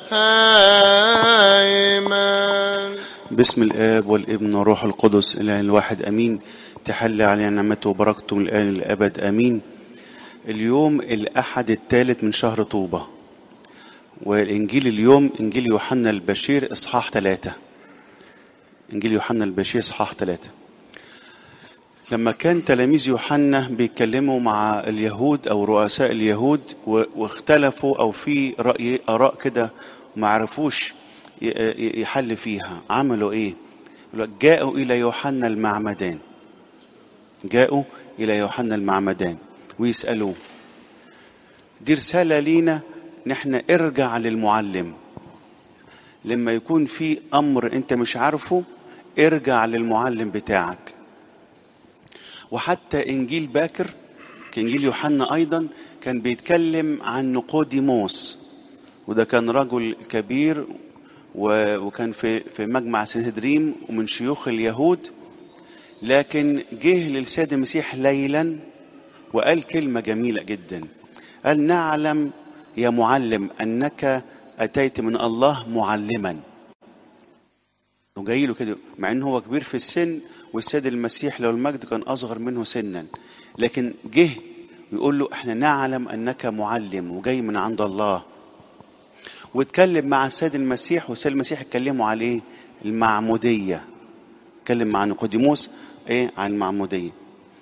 آمين باسم الآب والابن والروح القدس الإله الواحد أمين تحل علينا نعمته وبركته من الآن للأبد أمين اليوم الأحد الثالث من شهر طوبة والإنجيل اليوم إنجيل يوحنا البشير إصحاح ثلاثة إنجيل يوحنا البشير إصحاح ثلاثة لما كان تلاميذ يوحنا بيتكلموا مع اليهود أو رؤساء اليهود و- واختلفوا أو في رأي آراء كده ما عرفوش ي- ي- يحل فيها عملوا إيه؟ يقول لك جاءوا إلى يوحنا المعمدان جاءوا إلى يوحنا المعمدان ويسألوه دي رسالة لينا نحن ارجع للمعلم لما يكون في أمر أنت مش عارفه ارجع للمعلم بتاعك وحتى إنجيل باكر كإنجيل يوحنا أيضا كان بيتكلم عن نقوديموس وده كان رجل كبير و- وكان في في مجمع سنهدريم ومن شيوخ اليهود لكن جه للسيد المسيح ليلا وقال كلمة جميلة جدا قال نعلم يا معلم أنك أتيت من الله معلما وجاي له كده مع ان هو كبير في السن والسيد المسيح لو المجد كان اصغر منه سنا لكن جه ويقول له احنا نعلم انك معلم وجاي من عند الله واتكلم مع السيد المسيح والسيد المسيح اتكلموا على ايه المعموديه اتكلم مع نيقوديموس ايه عن المعموديه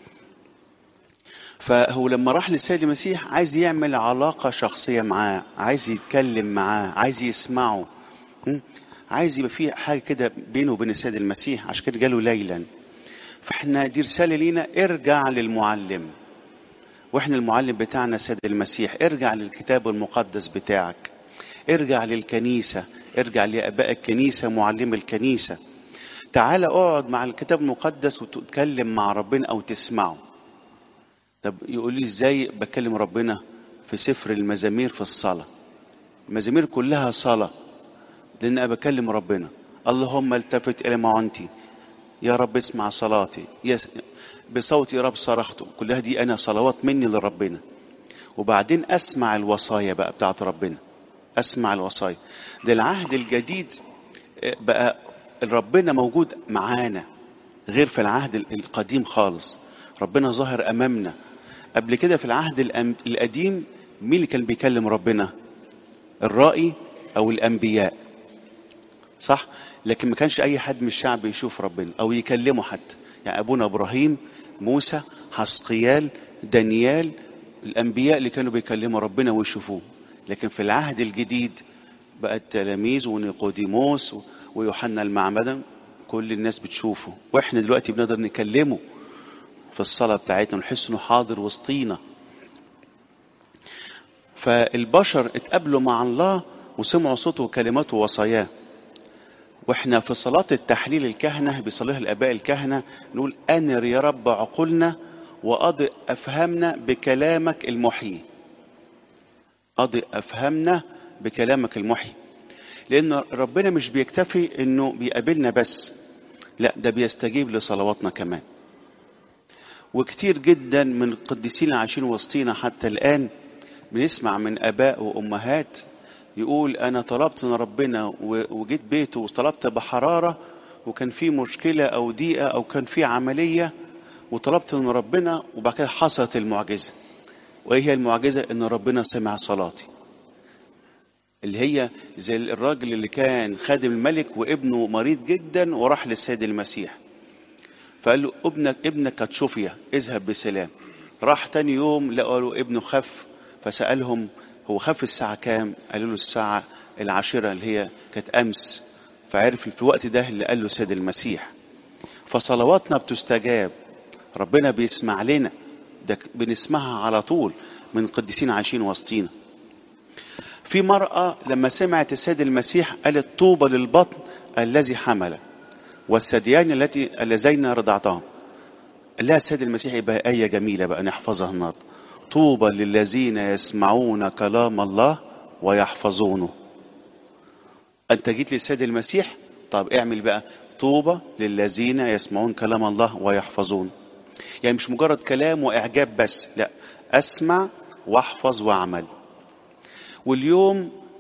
فهو لما راح للسيد المسيح عايز يعمل علاقة شخصية معاه عايز يتكلم معاه عايز يسمعه م? عايز يبقى في حاجة كده بينه وبين السيد المسيح عشان كده جاله ليلا فاحنا دي رسالة لينا ارجع للمعلم واحنا المعلم بتاعنا السيد المسيح ارجع للكتاب المقدس بتاعك ارجع للكنيسة ارجع لآباء الكنيسة معلم الكنيسة تعال اقعد مع الكتاب المقدس وتتكلم مع ربنا او تسمعه طب يقول لي ازاي بكلم ربنا في سفر المزامير في الصلاة المزامير كلها صلاة لأن أنا بكلم ربنا اللهم التفت إلى معونتي يا رب اسمع صلاتي يس بصوتي يا رب صرخت كلها دي أنا صلوات مني لربنا وبعدين أسمع الوصايا بقى بتاعت ربنا أسمع الوصايا ده العهد الجديد آه، بقى ربنا موجود معانا غير في العهد القديم خالص ربنا ظاهر أمامنا قبل كده في العهد الأم- القديم مين اللي كان بيكلم ربنا الرائي أو الأنبياء صح لكن ما كانش أي حد من الشعب يشوف ربنا أو يكلمه حتى يعني أبونا إبراهيم موسى حسقيال دانيال الأنبياء اللي كانوا بيكلموا ربنا ويشوفوه لكن في العهد الجديد بقى التلاميذ ونيقوديموس و- ويوحنا المعمدان كل الناس بتشوفه واحنا دلوقتي بنقدر نكلمه في الصلاة بتاعتنا ونحس انه حاضر وسطينا فالبشر اتقابلوا مع الله وسمعوا صوته وكلماته ووصاياه واحنا في صلاة التحليل الكهنة بيصليها الآباء الكهنة نقول أنر يا رب عقولنا وأضئ أفهمنا بكلامك المحيي أضئ أفهمنا بكلامك المحيي لأن ربنا مش بيكتفي إنه بيقابلنا بس لا ده بيستجيب لصلواتنا كمان وكتير جدا من القديسين اللي عايشين وسطينا حتى الآن بنسمع من آباء وأمهات يقول أنا طلبت من ربنا و- وجيت بيته وطلبت بحرارة وكان في مشكلة أو ضيقة أو كان في عملية وطلبت من ربنا وبعد كده حصلت المعجزة وإيه هي المعجزة إن ربنا سمع صلاتي اللي هي زي الراجل اللي كان خادم الملك وابنه مريض جدا وراح للسيد المسيح فقال له ابنك ابنك قد شفي اذهب بسلام راح تاني يوم لقوا له ابنه خف فسألهم هو خف الساعة كام قالوا له الساعة العاشرة اللي هي كانت أمس فعرف في الوقت ده اللي قال له سيد المسيح فصلواتنا بتستجاب ربنا بيسمع لنا ده بنسمعها على طول من القديسين عايشين وسطينا في مرأة لما سمعت السيد المسيح قالت طوبى للبطن الذي حمل والثديان التي اللذين رضعتهم قال لها السيد المسيح يبقى آية جميلة بقى نحفظها النهارده طوبى للذين يسمعون كلام الله ويحفظونه أنت جيت للسيد المسيح طب اعمل بقى طوبى للذين يسمعون كلام الله ويحفظون يعني مش مجرد كلام وإعجاب بس لا أسمع واحفظ واعمل واليوم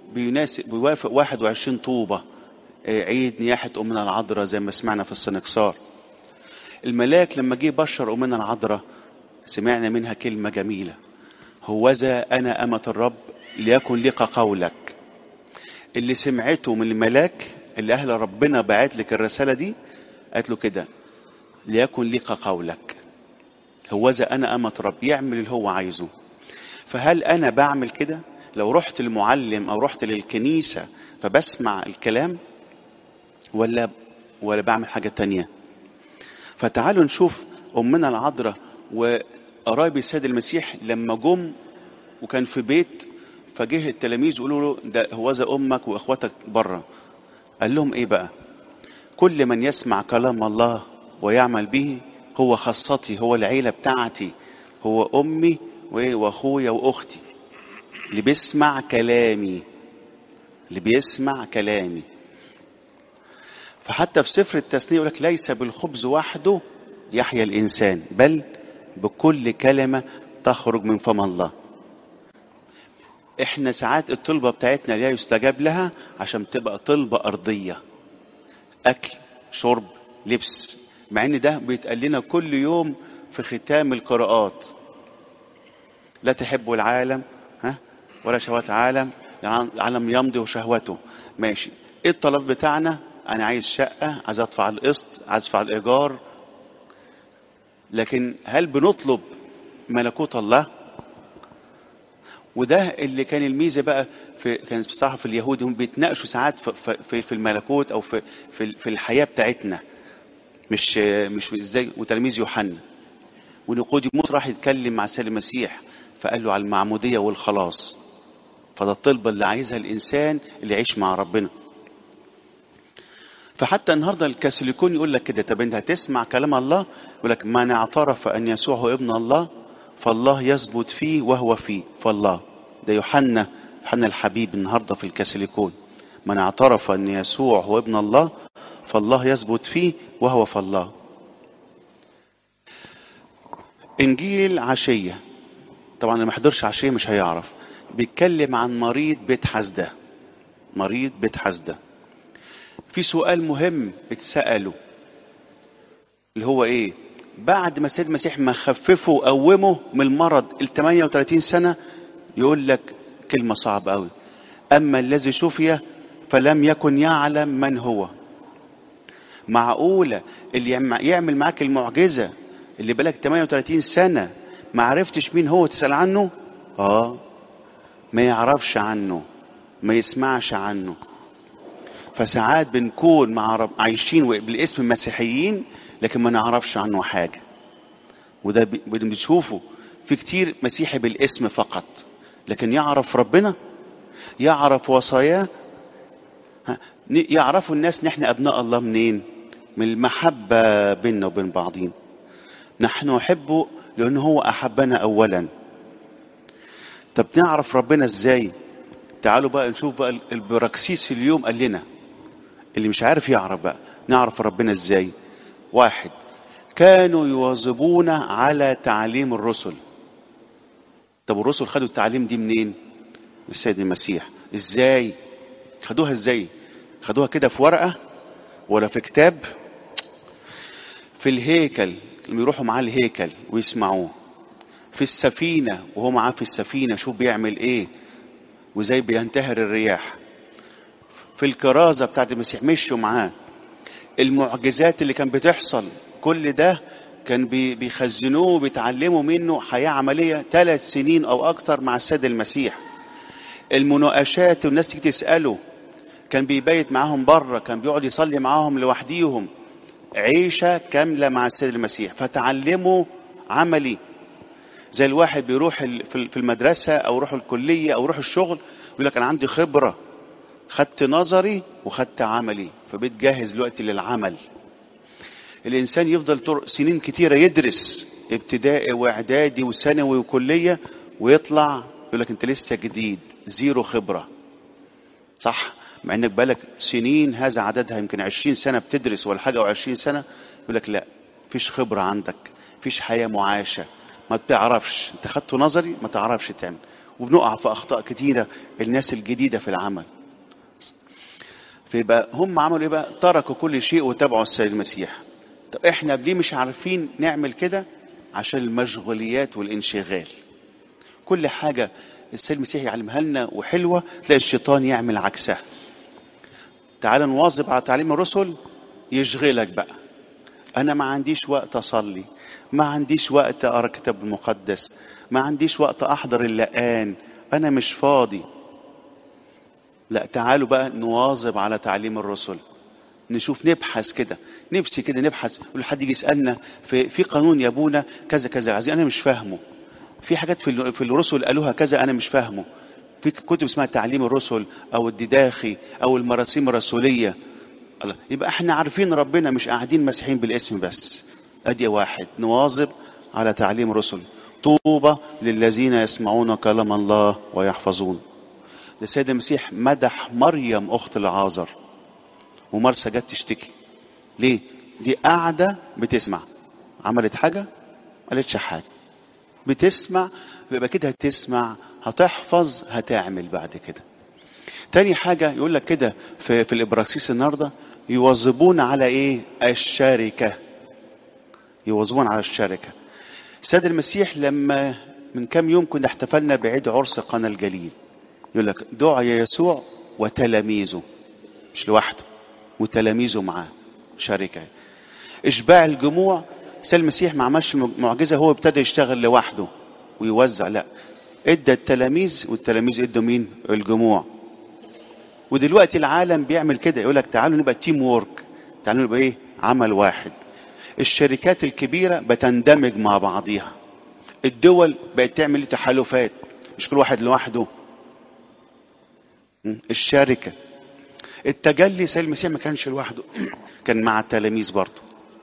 بيناسب بيوافق 21 طوبة آه، عيد نياحة أمنا العذراء زي ما سمعنا في السنكسار الملاك لما جه بشر أمنا العذراء سمعنا منها كلمة جميلة هوذا أنا أمة الرب ليكن لك قولك اللي سمعته من الملاك اللي أهل ربنا بعت لك الرسالة دي قالت له كده ليكن لك قولك هوذا أنا أمة رب يعمل اللي هو عايزه فهل أنا بعمل كده لو رحت المعلم أو رحت للكنيسة فبسمع الكلام ولا ولا بعمل حاجة تانية فتعالوا نشوف أمنا العذراء وقرايب السيد المسيح لما جم وكان في بيت فجه التلاميذ يقولوا له ده هوذا أمك وإخوتك بره قال لهم إيه بقى كل من يسمع كلام الله ويعمل به هو خاصتي هو العيلة بتاعتي هو أمي وإيه وأخويا وأختي اللي بيسمع كلامي اللي بيسمع كلامي فحتى في سفر التثنية يقول لك ليس بالخبز وحده يحيا الإنسان بل بكل كلمة تخرج من فم الله احنا ساعات الطلبة بتاعتنا لا يستجاب لها عشان تبقى طلبة أرضية أكل شرب لبس مع ان ده بيتقال لنا كل يوم في ختام القراءات لا تحبوا العالم ها ولا شهوات العالم العالم يمضي وشهوته ماشي ايه الطلب بتاعنا انا عايز شقه عايز ادفع القسط عايز ادفع الايجار لكن هل بنطلب ملكوت الله وده اللي كان الميزه بقى في كان بصراحه في اليهود هم بيتناقشوا ساعات في, في, في الملكوت او في في, في الحياه بتاعتنا مش مش ازاي وتلميذ يوحنا ونيقوديموس راح يتكلم مع سيد المسيح فقال له على المعموديه والخلاص فده الطلبه اللي عايزها الانسان اللي يعيش مع ربنا فحتى النهارده الكاثوليكون يقول لك كده طب انت هتسمع كلام الله يقول لك من اعترف ان يسوع هو ابن الله فالله يثبت فيه وهو فيه فالله ده يوحنا يوحنا الحبيب النهارده في الكاثوليكون من اعترف ان يسوع هو ابن الله فالله يثبت فيه وهو في الله انجيل عشيه طبعا اللي ما حضرش عشيه مش هيعرف بيتكلم عن مريض بيت حسده مريض بيت حسده في سؤال مهم اتسأله اللي هو ايه بعد ما السيد المسيح ما خففه وقومه من المرض ال 38 سنة يقول لك كلمة صعبة قوي أما الذي شفي فلم يكن يعلم من هو معقولة اللي يعمل معاك المعجزة اللي بالك 38 سنة ما عرفتش مين هو تسأل عنه اه ما يعرفش عنه ما يسمعش عنه فساعات بنكون مع رب عايشين بالاسم مسيحيين لكن ما نعرفش عنه حاجة وده بنشوفه في كتير مسيحي بالاسم فقط لكن يعرف ربنا يعرف وصاياه يعرفوا الناس نحن أبناء الله منين من المحبة بيننا وبين بعضين نحن نحبه لأنه هو أحبنا أولا طب نعرف ربنا ازاي تعالوا بقى نشوف بقى البراكسيس اليوم قال لنا اللي مش عارف يعرف بقى نعرف ربنا ازاي واحد كانوا يواظبون على تعليم الرسل طب الرسل خدوا التعليم دي منين السيد المسيح ازاي خدوها ازاي خدوها كده في ورقة ولا في كتاب في الهيكل لما يروحوا معاه الهيكل ويسمعوه في السفينة وهو معاه في السفينة شوف بيعمل ايه وازاي بينتهر الرياح في الكرازة بتاعت المسيح مشوا معاه المعجزات اللي كان بتحصل كل ده كان بيخزنوه وبيتعلموا منه حياة عملية ثلاث سنين أو أكتر مع السيد المسيح المناقشات والناس تيجي تسأله كان بيبيت معاهم بره كان بيقعد يصلي معاهم لوحديهم عيشة كاملة مع السيد المسيح فتعلموا عملي زي الواحد بيروح في المدرسة أو يروح الكلية أو يروح الشغل يقول لك أنا عندي خبرة خدت نظري وخدت عملي فبتجهز دلوقتي للعمل الإنسان يفضل سنين كتيرة يدرس ابتدائي وإعدادي وثانوي وكلية ويطلع يقول لك أنت لسه جديد زيرو خبرة صح مع انك بالك سنين هذا عددها يمكن عشرين سنة بتدرس ولا حاجة أو عشرين سنة يقول لك لا فيش خبرة عندك فيش حياة معاشة ما تعرفش انت خدته نظري ما تعرفش تعمل وبنقع في اخطاء كتيره الناس الجديده في العمل فيبقى هم عملوا ايه بقى تركوا كل شيء وتبعوا السيد المسيح طب احنا ليه مش عارفين نعمل كده عشان المشغوليات والانشغال كل حاجه السيد المسيح يعلمها لنا وحلوه تلاقي الشيطان يعمل عكسها تعال نواظب على تعليم الرسل يشغلك بقى انا ما عنديش وقت اصلي ما عنديش وقت اقرا الكتاب المقدس ما عنديش وقت احضر اللقان انا مش فاضي لا تعالوا بقى نواظب على تعليم الرسل نشوف نبحث كده نفسي كده نبحث يقول حد يجي يسالنا في في قانون يا ابونا كذا كذا عايزين انا مش فاهمه في حاجات في ال- في الرسل قالوها كذا انا مش فاهمه في كتب اسمها تعليم الرسل او الدداخي او المراسيم الرسوليه الله يبقى احنا عارفين ربنا مش قاعدين مسيحيين بالاسم بس ادي واحد نواظب على تعليم الرسل طوبى للذين يسمعون كلام الله ويحفظون السيد المسيح مدح مريم اخت العازر ومرسى جت تشتكي ليه دي قاعده بتسمع عملت حاجه ما قالتش حاجه بتسمع يبقى كده هتسمع هتحفظ هتعمل بعد كده تاني حاجة يقول لك كده في, في الإبراكسيس النهاردة يواظبون على إيه؟ الشركة يواظبون على الشركة السيد المسيح لما من كام يوم كنا احتفلنا بعيد عرس قنا الجليل يقول لك دعا يسوع وتلاميذه مش لوحده وتلاميذه معاه شركة إشباع الجموع السيد المسيح ما عملش معجزة هو ابتدى يشتغل لوحده ويوزع لا ادى التلاميذ والتلاميذ ادوا مين الجموع ودلوقتي العالم بيعمل كده يقول لك تعالوا نبقى تيم وورك تعالوا نبقى ايه عمل واحد الشركات الكبيرة بتندمج مع بعضيها الدول بقت تعمل تحالفات مش كل واحد لوحده م? الشركة التجلي سيد المسيح ما كانش لوحده كان مع التلاميذ برضه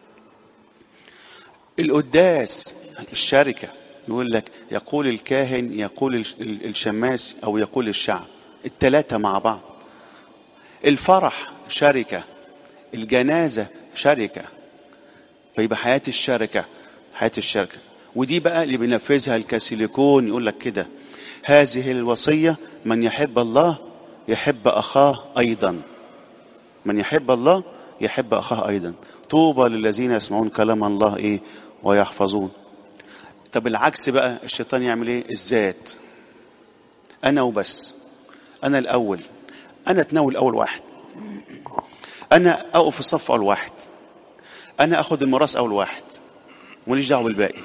القداس الشركة يقول لك يقول الكاهن يقول الش- ال- الشماس أو يقول الشعب التلاتة مع بعض الفرح شركة الجنازة شركة فيبقى حياة الشركة حياة الشركة ودي بقى اللي بينفذها الكاثوليكون يقول لك كده هذه الوصية من يحب الله يحب أخاه أيضا من يحب الله يحب أخاه أيضا طوبى للذين يسمعون كلام الله إيه ويحفظون طب العكس بقى الشيطان يعمل إيه الذات أنا وبس أنا الأول أنا أتناول أول واحد أنا أقف في الصف أول واحد أنا أخد الميراث أول واحد ماليش دعوة بالباقي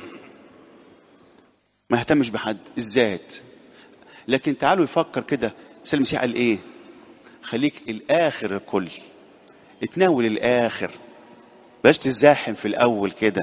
ما اهتمش بحد الذات لكن تعالوا يفكر كده سيد المسيح قال ايه خليك الاخر الكل اتناول الاخر بلاش تزاحم في الاول كده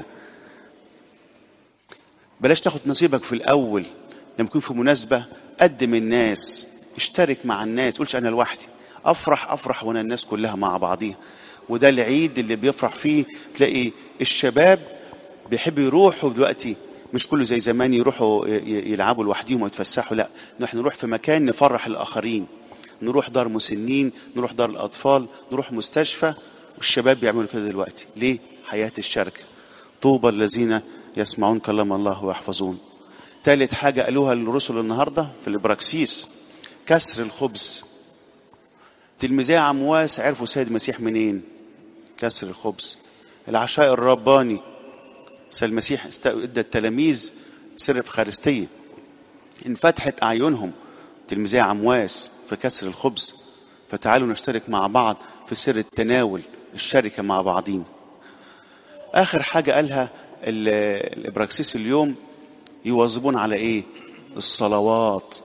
بلاش تاخد نصيبك في الاول لما يكون في مناسبه قدم الناس اشترك مع الناس قولش انا لوحدي افرح افرح وانا الناس كلها مع بعضيها وده العيد اللي بيفرح فيه تلاقي الشباب بيحبوا يروحوا دلوقتي مش كله زي زمان يروحوا ي- ي- يلعبوا لوحدهم ويتفسحوا لا نحن نروح في مكان نفرح الاخرين نروح دار مسنين نروح دار الاطفال نروح مستشفى والشباب بيعملوا كده دلوقتي ليه حياه الشركه طوبى الذين يسمعون كلام الله ويحفظون ثالث حاجه قالوها الرسل النهارده في الابراكسيس كسر الخبز تلميذي عمواس عرفوا سيد المسيح منين كسر الخبز العشاء الرباني سيد المسيح است- ادى التلاميذ سر افخارستيه انفتحت اعينهم تلميذي عمواس في كسر الخبز فتعالوا نشترك مع بعض في سر التناول الشركه مع بعضين اخر حاجه قالها ال- الابراكسيس اليوم يواظبون على ايه الصلوات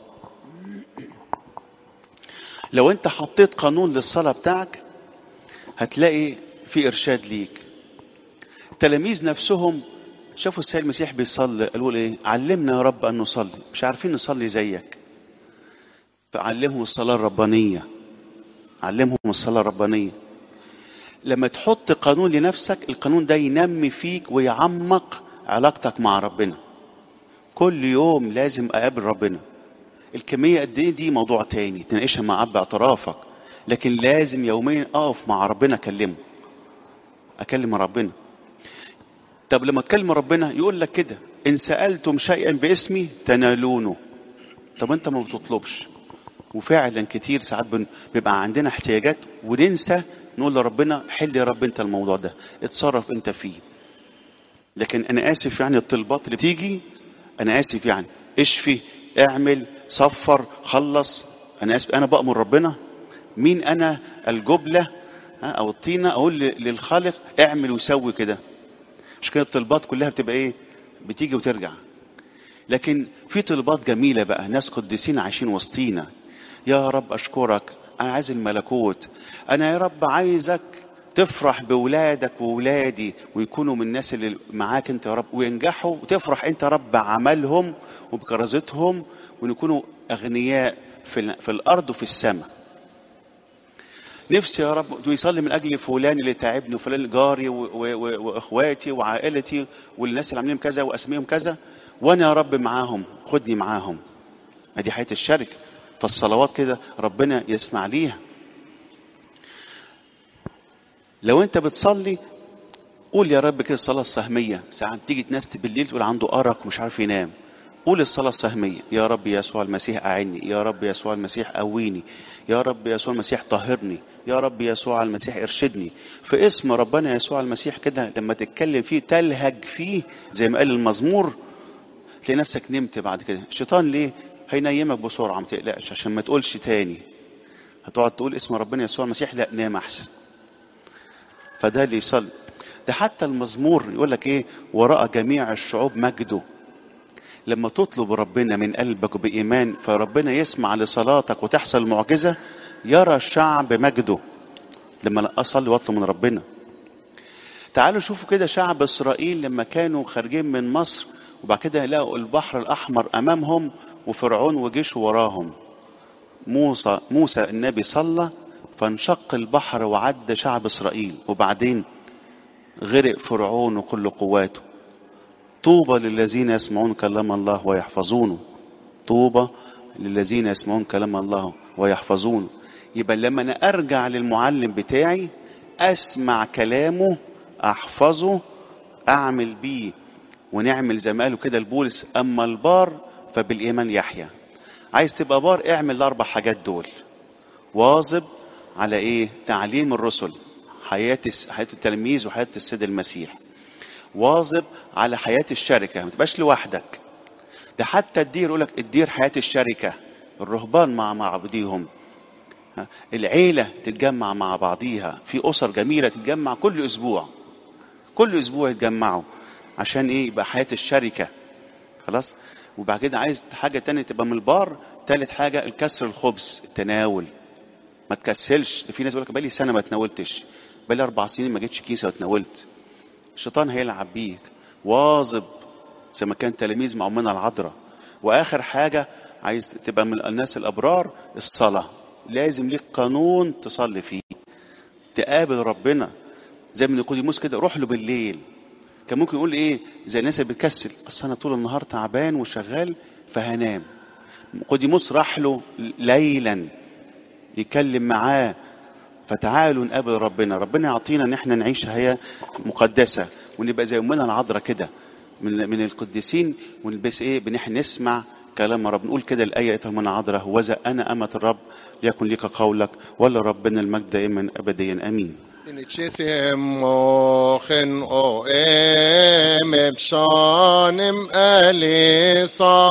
لو انت حطيت قانون للصلاه بتاعك هتلاقي في ارشاد ليك التلاميذ نفسهم شافوا السيد المسيح بيصلي قالوا له ايه علمنا يا رب ان نصلي مش عارفين نصلي زيك فعلمهم الصلاه الربانيه علمهم الصلاه الربانيه لما تحط قانون لنفسك القانون ده ينمي فيك ويعمق علاقتك مع ربنا كل يوم لازم اقابل ربنا الكميه قد ايه دي موضوع تاني تناقشها مع اب اعترافك لكن لازم يوميا اقف مع ربنا اكلمه اكلم ربنا طب لما تكلم ربنا يقول لك كده ان سالتم شيئا باسمي تنالونه طب انت ما بتطلبش وفعلا كتير ساعات بن- بيبقى عندنا احتياجات وننسى نقول لربنا حل يا رب انت الموضوع ده اتصرف انت فيه لكن انا اسف يعني الطلبات اللي بتيجي انا اسف يعني اشفي اعمل صفر خلص انا اسف انا بامر ربنا مين انا الجبله ها، او الطينه اقول ل- للخالق اعمل وسوي كده مش كده الطلبات كلها بتبقى ايه بتيجي وترجع لكن في طلبات جميله بقى ناس قديسين عايشين وسطينا يا رب اشكرك انا عايز الملكوت انا يا رب عايزك تفرح بولادك وولادي ويكونوا من الناس اللي معاك انت يا رب وينجحوا وتفرح انت يا رب بعملهم وبكرازتهم ويكونوا اغنياء في, ال- في الارض وفي السماء نفسي يا رب ويصلي من اجل فلان اللي تعبني وفلان جاري و- و- و- واخواتي وعائلتي والناس اللي عاملين كذا واسميهم كذا وانا يا رب معاهم خدني معاهم ادي حياه الشركه فالصلوات كده ربنا يسمع ليها لو انت بتصلي قول يا رب كده الصلاه السهميه ساعات تيجي ناس بالليل تقول عنده ارق ومش عارف ينام قول الصلاة السهمية يا رب يسوع المسيح أعني يا رب يسوع المسيح قويني يا رب يسوع المسيح طهرني يا رب يسوع المسيح ارشدني في اسم ربنا يسوع المسيح كده لما تتكلم فيه تلهج فيه زي ما قال المزمور تلاقي نفسك نمت بعد كده الشيطان ليه هينيمك بسرعة ما تقلقش عشان ما تقولش تاني هتقعد تقول اسم ربنا يسوع المسيح لا نام أحسن فده اللي يصلي ده حتى المزمور يقول لك ايه وراء جميع الشعوب مجده لما تطلب ربنا من قلبك بإيمان فربنا يسمع لصلاتك وتحصل معجزة يرى الشعب مجده لما أصلي وأطلب من ربنا تعالوا شوفوا كده شعب إسرائيل لما كانوا خارجين من مصر وبعد كده لقوا البحر الأحمر أمامهم وفرعون وجيشه وراهم موسى موسى النبي صلى فانشق البحر وعد شعب إسرائيل وبعدين غرق فرعون وكل قواته طوبى للذين يسمعون كلام الله ويحفظونه طوبى للذين يسمعون كلام الله ويحفظونه يبقى لما انا ارجع للمعلم بتاعي اسمع كلامه احفظه اعمل بيه ونعمل زي ما قالوا كده البولس اما البار فبالايمان يحيى عايز تبقى بار اعمل الاربع حاجات دول واظب على ايه تعليم الرسل حياه حياه التلميذ وحياه السيد المسيح واظب على حياة الشركة ما تبقاش لوحدك ده حتى الدير يقول لك الدير حياة الشركة الرهبان مع بعضهم العيلة تتجمع مع بعضيها في أسر جميلة تتجمع كل أسبوع كل أسبوع يتجمعوا عشان إيه يبقى حياة الشركة خلاص وبعد كده عايز حاجة تانية تبقى من البار تالت حاجة الكسر الخبز التناول ما تكسلش في ناس يقول لك بقالي سنة ما تناولتش بقالي أربع سنين ما جيتش كيسة وتناولت الشيطان هيلعب بيك واظب زي ما كان تلاميذ مع امنا العذراء واخر حاجه عايز تبقى من الناس الابرار الصلاه لازم ليك قانون تصلي فيه تقابل ربنا زي ما نيقوديموس كده روح له بالليل كان ممكن يقول ايه زي الناس اللي بتكسل اصل انا طول النهار تعبان وشغال فهنام نيقوديموس راح له ليلا يكلم معاه فتعالوا نقابل ربنا ربنا يعطينا ان احنا نعيش حياه مقدسه ونبقى زي امنا العذراء كده من من القديسين ونلبس ايه بنح نسمع كلام رب نقول كده الايه ايتها من عذراء وذا انا امه الرب ليكن لك قولك ولا ربنا المجد دائما ابديا امين Initiasim mochen o em ebshanim elisa